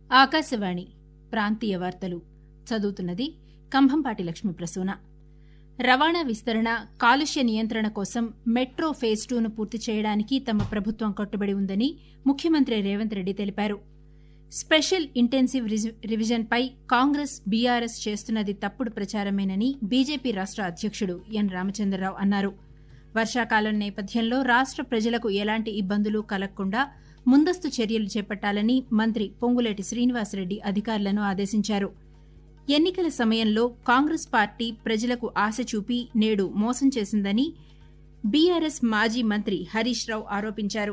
ఆకాశవాణి ప్రాంతీయ వార్తలు చదువుతున్నది కంభంపాటి లక్ష్మీ ప్రసూన రవాణా విస్తరణ కాలుష్య నియంత్రణ కోసం మెట్రో ఫేజ్ టూను పూర్తి చేయడానికి తమ ప్రభుత్వం కట్టుబడి ఉందని ముఖ్యమంత్రి రేవంత్ రెడ్డి తెలిపారు స్పెషల్ ఇంటెన్సివ్ రివిజన్పై కాంగ్రెస్ బీఆర్ఎస్ చేస్తున్నది తప్పుడు ప్రచారమేనని బీజేపీ రాష్ట అధ్యక్షుడు ఎన్ రామచంద్రరావు అన్నారు వర్షాకాలం నేపథ్యంలో రాష్ట ప్రజలకు ఎలాంటి ఇబ్బందులు కలగకుండా ముందస్తు చర్యలు చేపట్టాలని మంత్రి పొంగులేటి శ్రీనివాసరెడ్డి అధికారులను ఆదేశించారు ఎన్నికల సమయంలో కాంగ్రెస్ పార్టీ ప్రజలకు ఆశ చూపి నేడు మోసం చేసిందని బీఆర్ఎస్ మాజీ మంత్రి హరీష్ రావు ఆరోపించారు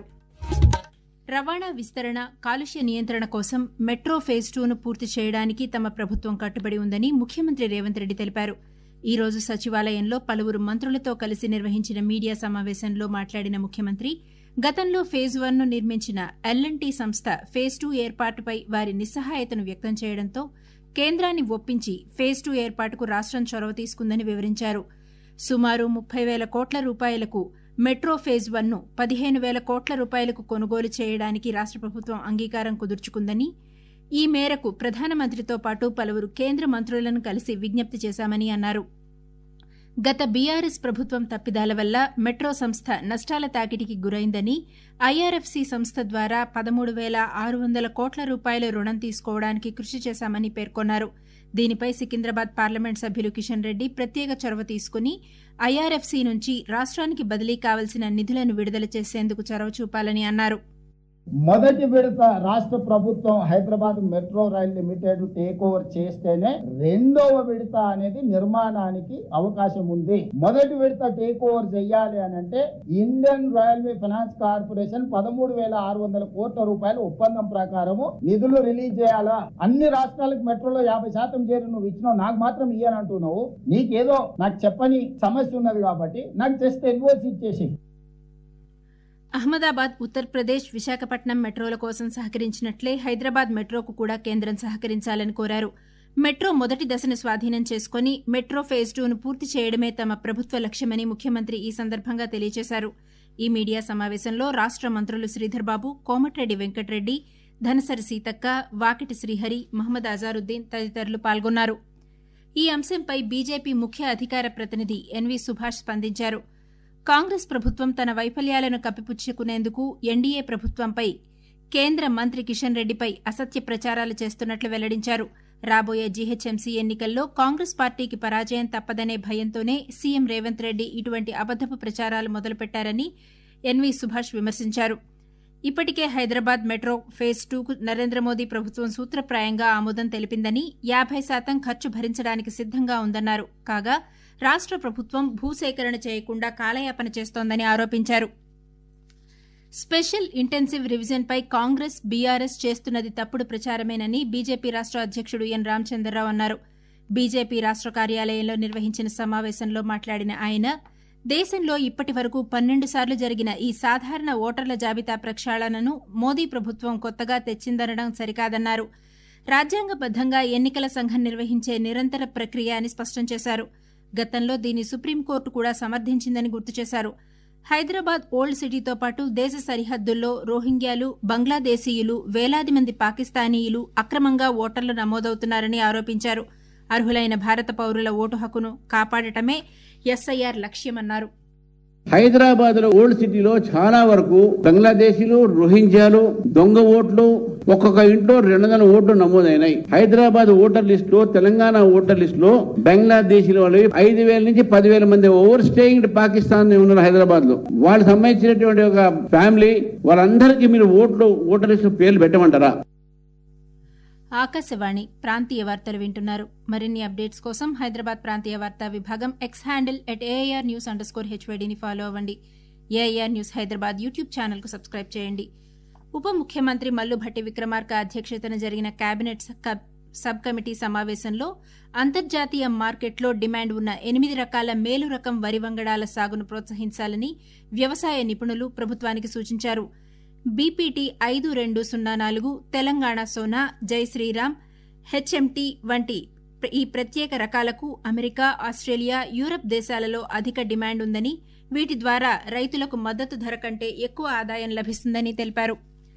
రవాణా విస్తరణ కాలుష్య నియంత్రణ కోసం మెట్రో ఫేజ్ టూను పూర్తి చేయడానికి తమ ప్రభుత్వం కట్టుబడి ఉందని ముఖ్యమంత్రి రేవంత్ రెడ్డి తెలిపారు ఈ రోజు సచివాలయంలో పలువురు మంత్రులతో కలిసి నిర్వహించిన మీడియా సమావేశంలో మాట్లాడిన ముఖ్యమంత్రి గతంలో ఫేజ్ వన్ ను నిర్మించిన ఎల్ఎన్టీ సంస్థ ఫేజ్ టూ ఏర్పాటుపై వారి నిస్సహాయతను వ్యక్తం చేయడంతో కేంద్రాన్ని ఒప్పించి ఫేజ్ టూ ఏర్పాటుకు రాష్టం చొరవ తీసుకుందని వివరించారు సుమారు ముప్పై వేల కోట్ల రూపాయలకు మెట్రో ఫేజ్ వన్ ను పదిహేను వేల కోట్ల రూపాయలకు కొనుగోలు చేయడానికి రాష్ట ప్రభుత్వం అంగీకారం కుదుర్చుకుందని ఈ మేరకు ప్రధానమంత్రితో పాటు పలువురు కేంద్ర మంత్రులను కలిసి విజ్ఞప్తి చేశామని అన్నారు గత బీఆర్ఎస్ ప్రభుత్వం తప్పిదాల వల్ల మెట్రో సంస్థ నష్టాల తాకిడికి గురైందని ఐఆర్ఎఫ్సి సంస్థ ద్వారా పదమూడు వేల ఆరు వందల కోట్ల రూపాయల రుణం తీసుకోవడానికి కృషి చేశామని పేర్కొన్నారు దీనిపై సికింద్రాబాద్ పార్లమెంట్ సభ్యులు కిషన్ రెడ్డి ప్రత్యేక చొరవ తీసుకుని ఐఆర్ఎఫ్సి నుంచి రాష్ట్రానికి బదిలీ కావలసిన నిధులను విడుదల చేసేందుకు చొరవ చూపాలని అన్నారు మొదటి విడత రాష్ట్ర ప్రభుత్వం Hyderabad metro rail limited take over చేస్తేనే రెండవ విడత అనేది నిర్మాణానికి అవకాశం ఉంది మొదటి విడత టేక్ ఓవర్ చేయాలి అని అంటే ఇండియన్ రైల్వే ఫైనాన్స్ కార్పొరేషన్ పదమూడు వేల ఆరు వందల కోట్ల రూపాయల ఒప్పందం ప్రకారము నిధులు రిలీజ్ చేయాలా అన్ని రాష్ట్రాలకు మెట్రోలో యాభై శాతం చేరి నువ్వు ఇచ్చినావు నాకు మాత్రం ఇయ్యనంటున్నావు నీకేదో నాకు చెప్పని సమస్య ఉన్నది కాబట్టి నాకు జస్ట్ ఎన్ఓసి ఇచ్చేసి అహ్మదాబాద్ ఉత్తరప్రదేశ్ విశాఖపట్నం మెట్రోల కోసం సహకరించినట్లే హైదరాబాద్ మెట్రోకు కూడా కేంద్రం సహకరించాలని కోరారు మెట్రో మొదటి దశను స్వాధీనం చేసుకుని మెట్రో ఫేజ్ టూను పూర్తి చేయడమే తమ ప్రభుత్వ లక్ష్యమని ముఖ్యమంత్రి ఈ సందర్భంగా తెలియజేశారు ఈ మీడియా సమావేశంలో రాష్ట మంత్రులు శ్రీధర్బాబు కోమటిరెడ్డి వెంకటరెడ్డి ధనసరి సీతక్క వాకిటి శ్రీహరి మహమ్మద్ అజారుద్దీన్ తదితరులు పాల్గొన్నారు ఈ అంశంపై బీజేపీ ముఖ్య అధికార ప్రతినిధి ఎన్వీ సుభాష్ స్పందించారు కాంగ్రెస్ ప్రభుత్వం తన వైఫల్యాలను కప్పిపుచ్చుకునేందుకు ఎన్డీఏ ప్రభుత్వంపై కేంద్ర మంత్రి కిషన్ రెడ్డిపై అసత్య ప్రచారాలు చేస్తున్నట్లు వెల్లడించారు రాబోయే జీహెచ్ఎంసీ ఎన్నికల్లో కాంగ్రెస్ పార్టీకి పరాజయం తప్పదనే భయంతోనే సీఎం రేవంత్ రెడ్డి ఇటువంటి అబద్దపు ప్రచారాలు మొదలుపెట్టారని ఎన్వీ సుభాష్ విమర్శించారు ఇప్పటికే హైదరాబాద్ మెట్రో ఫేజ్ టూకు నరేంద్ర మోదీ ప్రభుత్వం సూత్రప్రాయంగా ఆమోదం తెలిపిందని యాభై శాతం ఖర్చు భరించడానికి సిద్దంగా ఉందన్నారు కాగా రాష్ట ప్రభుత్వం భూసేకరణ చేయకుండా కాలయాపన చేస్తోందని ఆరోపించారు స్పెషల్ ఇంటెన్సివ్ రివిజన్పై కాంగ్రెస్ బీఆర్ఎస్ చేస్తున్నది తప్పుడు ప్రచారమేనని బీజేపీ రాష్ట అధ్యక్షుడు ఎన్ రామచంద్రరావు అన్నారు బీజేపీ రాష్ట కార్యాలయంలో నిర్వహించిన సమావేశంలో మాట్లాడిన ఆయన దేశంలో ఇప్పటి వరకు పన్నెండు సార్లు జరిగిన ఈ సాధారణ ఓటర్ల జాబితా ప్రక్షాళనను మోదీ ప్రభుత్వం కొత్తగా తెచ్చిందనడం సరికాదన్నారు రాజ్యాంగబద్దంగా ఎన్నికల సంఘం నిర్వహించే నిరంతర ప్రక్రియ అని స్పష్టం చేశారు గతంలో దీన్ని సుప్రీంకోర్టు కూడా సమర్థించిందని గుర్తు చేశారు హైదరాబాద్ ఓల్డ్ సిటీతో పాటు దేశ సరిహద్దుల్లో రోహింగ్యాలు బంగ్లాదేశీయులు వేలాది మంది పాకిస్తానీయులు అక్రమంగా ఓటర్లు నమోదవుతున్నారని ఆరోపించారు అర్హులైన భారత పౌరుల ఓటు హక్కును కాపాడటమే ఎస్ఐఆర్ లక్ష్యమన్నారు హైదరాబాద్ లో ఓల్డ్ సిటీలో చాలా వరకు బంగ్లాదేశీలు రోహింగ్యాలు దొంగ ఓట్లు ఒక్కొక్క ఇంట్లో రెండు వందల ఓట్లు నమోదైనాయి హైదరాబాద్ ఓటర్ లిస్ట్ లో తెలంగాణ ఓటర్ లిస్ట్ లో బంగ్లాదేశీల వాళ్ళు ఐదు వేల నుంచి పదివేల మంది ఓవర్ స్టేయింగ్ పాకిస్తాన్ ఉన్నారు హైదరాబాద్ లో వాళ్ళకి సంబంధించినటువంటి ఒక ఫ్యామిలీ వాళ్ళందరికీ మీరు ఓట్లు ఓటర్ లిస్ట్ పేర్లు పెట్టమంటారా ఆకాశవాణి ప్రాంతీయ వార్తలు వింటున్నారు మరిన్ని అప్డేట్స్ కోసం హైదరాబాద్ ప్రాంతీయ వార్తా విభాగం X handle at AIR news underscore హెచ్వైడీని ఫాలో అవ్వండి ఏఐఆర్ న్యూస్ హైదరాబాద్ యూట్యూబ్ ఛానల్కు సబ్స్క్రైబ్ చేయండి ఉప ముఖ్యమంత్రి మల్లుభట్టి విక్రమార్క అధ్యక్షతన జరిగిన కేబినెట్ సబ్ కమిటీ సమావేశంలో అంతర్జాతీయ మార్కెట్లో డిమాండ్ ఉన్న ఎనిమిది రకాల మేలు రకం వరి వంగడాల సాగును ప్రోత్సహించాలని వ్యవసాయ నిపుణులు ప్రభుత్వానికి సూచించారు బీపీటీ ఐదు రెండు సున్నా నాలుగు తెలంగాణ సోనా జై శ్రీరామ్ హెచ్ఎంటీ వంటి ఈ ప్రత్యేక రకాలకు అమెరికా ఆస్ట్రేలియా యూరప్ దేశాలలో అధిక డిమాండ్ ఉందని వీటి ద్వారా రైతులకు మద్దతు ధర కంటే ఎక్కువ ఆదాయం లభిస్తుందని తెలిపారు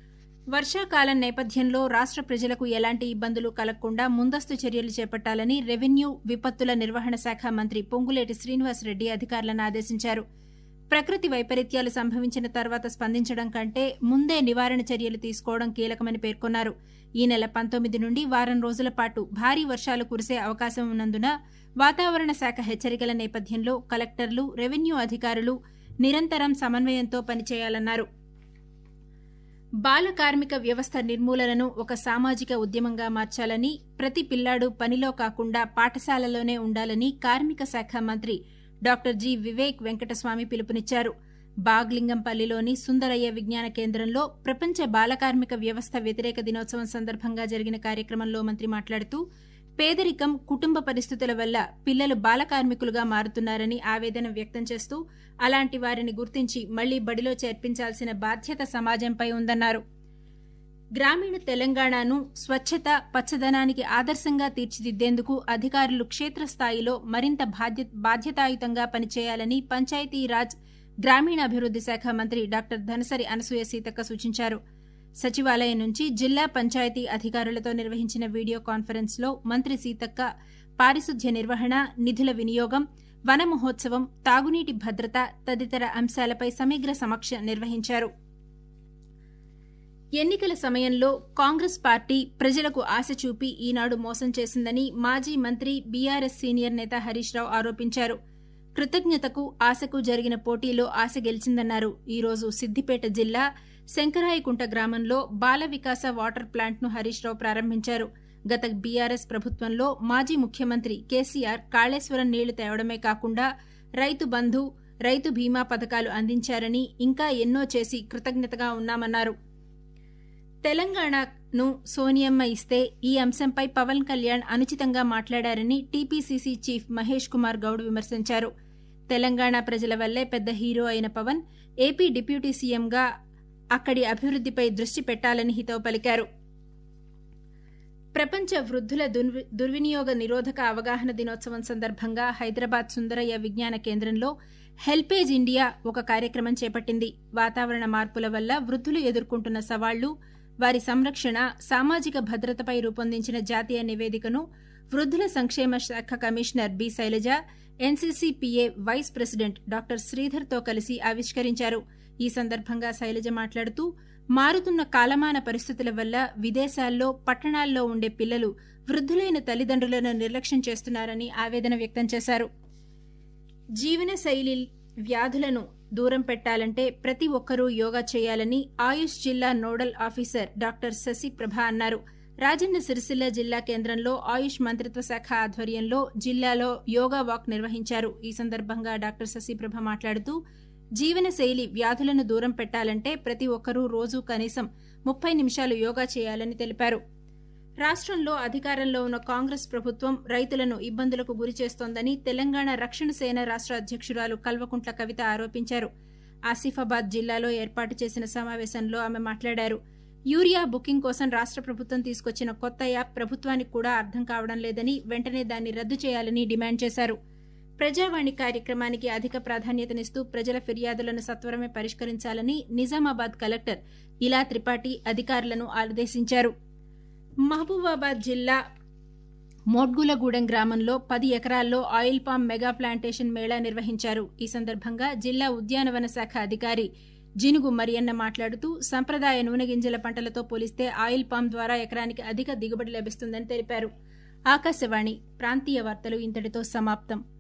వర్షాకాలం నేపథ్యంలో రాష్ట్ర ప్రజలకు ఎలాంటి ఇబ్బందులు కలగకుండా ముందస్తు చర్యలు చేపట్టాలని రెవెన్యూ విపత్తుల నిర్వహణ శాఖ మంత్రి పొంగులేటి శ్రీనివాసరెడ్డి అధికారులను ఆదేశించారు ప్రకృతి వైపరీత్యాలు సంభవించిన తర్వాత స్పందించడం కంటే ముందే నివారణ చర్యలు తీసుకోవడం కీలకమని పేర్కొన్నారు ఈ నెల పంతొమ్మిది నుండి వారం రోజుల పాటు భారీ వర్షాలు కురిసే అవకాశం ఉన్నందున వాతావరణ శాఖ హెచ్చరికల నేపథ్యంలో కలెక్టర్లు రెవెన్యూ అధికారులు నిరంతరం సమన్వయంతో పనిచేయాలన్నారు బాల కార్మిక వ్యవస్థ నిర్మూలనను ఒక సామాజిక ఉద్యమంగా మార్చాలని ప్రతి పిల్లాడు పనిలో కాకుండా పాఠశాలలోనే ఉండాలని కార్మిక శాఖ మంత్రి డాక్టర్ జి వివేక్ వెంకటస్వామి పిలుపునిచ్చారు బాగ్లింగంపల్లిలోని సుందరయ్య విజ్ఞాన కేంద్రంలో ప్రపంచ బాలకార్మిక వ్యవస్థ వ్యతిరేక దినోత్సవం సందర్భంగా జరిగిన కార్యక్రమంలో మంత్రి మాట్లాడుతూ పేదరికం కుటుంబ పరిస్థితుల వల్ల పిల్లలు బాలకార్మికులుగా మారుతున్నారని ఆవేదన వ్యక్తం చేస్తూ అలాంటి వారిని గుర్తించి మళ్లీ బడిలో చేర్పించాల్సిన బాధ్యత సమాజంపై ఉందన్నారు గ్రామీణ తెలంగాణను స్వచ్ఛత పచ్చదనానికి ఆదర్శంగా తీర్చిదిద్దేందుకు అధికారులు క్షేత్రస్థాయిలో మరింత బాధ్య బాధ్యతాయుతంగా పనిచేయాలని పంచాయతీరాజ్ గ్రామీణాభివృద్ది శాఖ మంత్రి డాక్టర్ ధనసరి అనసూయ సీతక్క సూచించారు సచివాలయం నుంచి జిల్లా పంచాయతీ అధికారులతో నిర్వహించిన వీడియో కాన్ఫరెన్స్ లో మంత్రి సీతక్క పారిశుధ్య నిర్వహణ నిధుల వినియోగం వన మహోత్సవం తాగునీటి భద్రత తదితర అంశాలపై సమగ్ర సమీక్ష నిర్వహించారు ఎన్నికల సమయంలో కాంగ్రెస్ పార్టీ ప్రజలకు ఆశ చూపి ఈనాడు మోసం చేసిందని మాజీ మంత్రి బీఆర్ఎస్ సీనియర్ నేత హరీష్ రావు ఆరోపించారు కృతజ్ఞతకు ఆశకు జరిగిన పోటీలో ఆశ గెలిచిందన్నారు ఈరోజు సిద్దిపేట జిల్లా శంకరాయకుంట గ్రామంలో బాల వికాస వాటర్ ప్లాంట్ను హరీష్ రావు ప్రారంభించారు గత బీఆర్ఎస్ ప్రభుత్వంలో మాజీ ముఖ్యమంత్రి కేసీఆర్ కాళేశ్వరం నీళ్లు తేవడమే కాకుండా రైతు బంధు రైతు బీమా పథకాలు అందించారని ఇంకా ఎన్నో చేసి కృతజ్ఞతగా ఉన్నామన్నారు తెలంగాణను సోనియమ్మ ఇస్తే ఈ అంశంపై పవన్ కళ్యాణ్ అనుచితంగా మాట్లాడారని టీపీసీసీ చీఫ్ మహేష్ కుమార్ గౌడ్ విమర్శించారు తెలంగాణ ప్రజల వల్లే పెద్ద హీరో అయిన పవన్ ఏపీ డిప్యూటీ సీఎంగా అక్కడి అభివృద్దిపై దృష్టి పెట్టాలని హితవు పలికారు ప్రపంచ వృద్ధుల దుర్వినియోగ నిరోధక అవగాహన దినోత్సవం సందర్భంగా హైదరాబాద్ సుందరయ్య విజ్ఞాన కేంద్రంలో హెల్పేజ్ ఇండియా ఒక కార్యక్రమం చేపట్టింది వాతావరణ మార్పుల వల్ల వృద్ధులు ఎదుర్కొంటున్న సవాళ్లు వారి సంరక్షణ సామాజిక భద్రతపై రూపొందించిన జాతీయ నివేదికను వృద్ధుల సంక్షేమ శాఖ commissioner B Shailaja NCCPA vice president doctor శ్రీధర్తో కలిసి ఆవిష్కరించారు ఈ సందర్భంగా శైలజ మాట్లాడుతూ మారుతున్న కాలమాన పరిస్థితుల వల్ల విదేశాల్లో పట్టణాల్లో ఉండే పిల్లలు వృద్ధులైన తల్లిదండ్రులను నిర్లక్ష్యం చేస్తున్నారని ఆవేదన వ్యక్తం చేశారు జీవనశైలి వ్యాధులను దూరం పెట్టాలంటే ప్రతి ఒక్కరూ యోగా చేయాలని ఆయుష్ జిల్లా nodal officer doctor Shashi Prabha అన్నారు రాజన్న సిరిసిల్ల జిల్లా కేంద్రంలో ఆయుష్ మంత్రిత్వ శాఖ ఆధ్వర్యంలో జిల్లాలో యోగా వాక్ నిర్వహించారు ఈ సందర్భంగా డాక్టర్ శశిప్రభ మాట్లాడుతూ జీవనశైలి వ్యాధులను దూరం పెట్టాలంటే ప్రతి ఒక్కరూ రోజు కనీసం ముప్పై నిమిషాలు యోగా చేయాలని తెలిపారు రాష్ట్రంలో అధికారంలో ఉన్న కాంగ్రెస్ ప్రభుత్వం రైతులను ఇబ్బందులకు గురి చేస్తోందని తెలంగాణ రక్షణ సేన రాష్ట్ర అధ్యక్షురాలు కల్వకుంట్ల కవిత ఆరోపించారు ఆసిఫాబాద్ జిల్లాలో ఏర్పాటు చేసిన సమావేశంలో ఆమె మాట్లాడారు యూరియా బుకింగ్ కోసం రాష్ట్ర ప్రభుత్వం తీసుకొచ్చిన కొత్త యాప్ ప్రభుత్వానికి కూడా అర్థం కావడం లేదని వెంటనే దాన్ని రద్దు చేయాలని డిమాండ్ చేశారు ప్రజావాణి కార్యక్రమానికి అధిక ప్రాధాన్యతనిస్తూ ప్రజల ఫిర్యాదులను సత్వరమే పరిష్కరించాలని నిజామాబాద్ కలెక్టర్ ఇలా త్రిపాఠి అధికారులను ఆదేశించారు మహబూబాబాద్ జిల్లా మోడ్గులగూడెం గ్రామంలో పది ఎకరాల్లో oil palm mega plantation mela నిర్వహించారు ఈ సందర్భంగా జిల్లా ఉద్యానవన శాఖ అధికారి జినుగు మరియన్న మాట్లాడుతూ సంప్రదాయ నూనె గింజల పంటలతో పోలిస్తే ఆయిల్ పామ్ ద్వారా ఎకరానికి అధిక దిగుబడి లభిస్తుందని తెలిపారు ఆకాశవాణి ప్రాంతీయ వార్తలు ఇంతటితో సమాప్తం